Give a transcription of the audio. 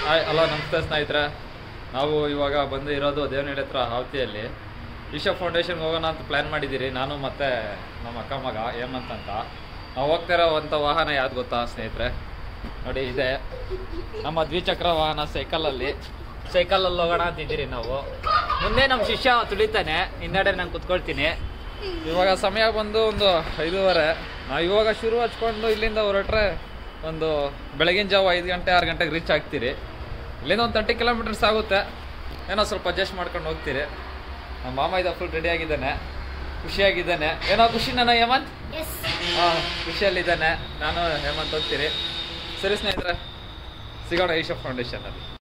hi hello ನಮಸ್ತೆ ಸ್ನೇಹಿತರೆ ನಾವು ಇವಾಗ ಬಂದು ಇರೋದು ದೇವನಹಳ್ಳಿ ಹತ್ರ ಹಾವತಿಯಲ್ಲಿ ಈಶಾ ಫೌಂಡೇಶನ್ಗೆ ಹೋಗೋಣ ಅಂತ ಪ್ಲ್ಯಾನ್ ಮಾಡಿದ್ದೀರಿ ನಾನು ಮತ್ತು ನಮ್ಮ ಅಕ್ಕ ಮಗ ಹೇಮಂತ್ ಅಂತ ನಾವು ಹೋಗ್ತಾ ಇರೋವಂಥ ವಾಹನ ಯಾವ್ದು ಗೊತ್ತಾ ಸ್ನೇಹಿತರೆ ನೋಡಿ ಇದೆ ನಮ್ಮ ದ್ವಿಚಕ್ರ ವಾಹನ ಸೈಕಲಲ್ಲಿ ಸೈಕಲಲ್ಲಿ ಹೋಗೋಣ ಅಂತಿದ್ದೀರಿ ನಾವು ಮುಂದೆ ನಮ್ಮ ಶಿಷ್ಯ ತುಳಿತಾನೆ ಹಿಂದೆಡೆ ನಾನು ಕುತ್ಕೊಳ್ತೀನಿ ಇವಾಗ ಸಮಯ ಬಂದು ಒಂದು ಐದೂವರೆ ನಾವು ಇವಾಗ ಶುರು ಹಚ್ಕೊಂಡು ಇಲ್ಲಿಂದ ಹೊರಟ್ರೆ ಒಂದು ಬೆಳಗಿನ ಜಾವ ಐದು ಗಂಟೆ ಆರು ಗಂಟೆಗೆ ರೀಚ್ ಆಗ್ತೀರಿ ಇಲ್ಲಿಂದ ಒಂದು ತರ್ಟಿ ಕಿಲೋಮೀಟರ್ಸ್ ಆಗುತ್ತೆ ಏನೋ ಸ್ವಲ್ಪ ಅಡ್ಜಸ್ಟ್ ಮಾಡ್ಕೊಂಡು ಹೋಗ್ತೀರಿ ನಮ್ಮ ಮಾಮ ಇದ್ದ ಫುಲ್ ರೆಡಿ ಆಗಿದ್ದಾನೆ ಖುಷಿಯಾಗಿದ್ದಾನೆ ಏನೋ ಖುಷಿ ನಾನು ಹೇಮಂತ್ ಎಸ್ ಹಾಂ ಖುಷಿಯಲ್ಲಿದ್ದಾನೆ ನಾನು ಹೇಮಂತ್ ಹೋಗ್ತೀರಿ ಸರಿ ಸ್ನೇಹಿತರೆ ಸಿಗೋಣ ಈಶಾ ಫೌಂಡೇಶನಲ್ಲಿ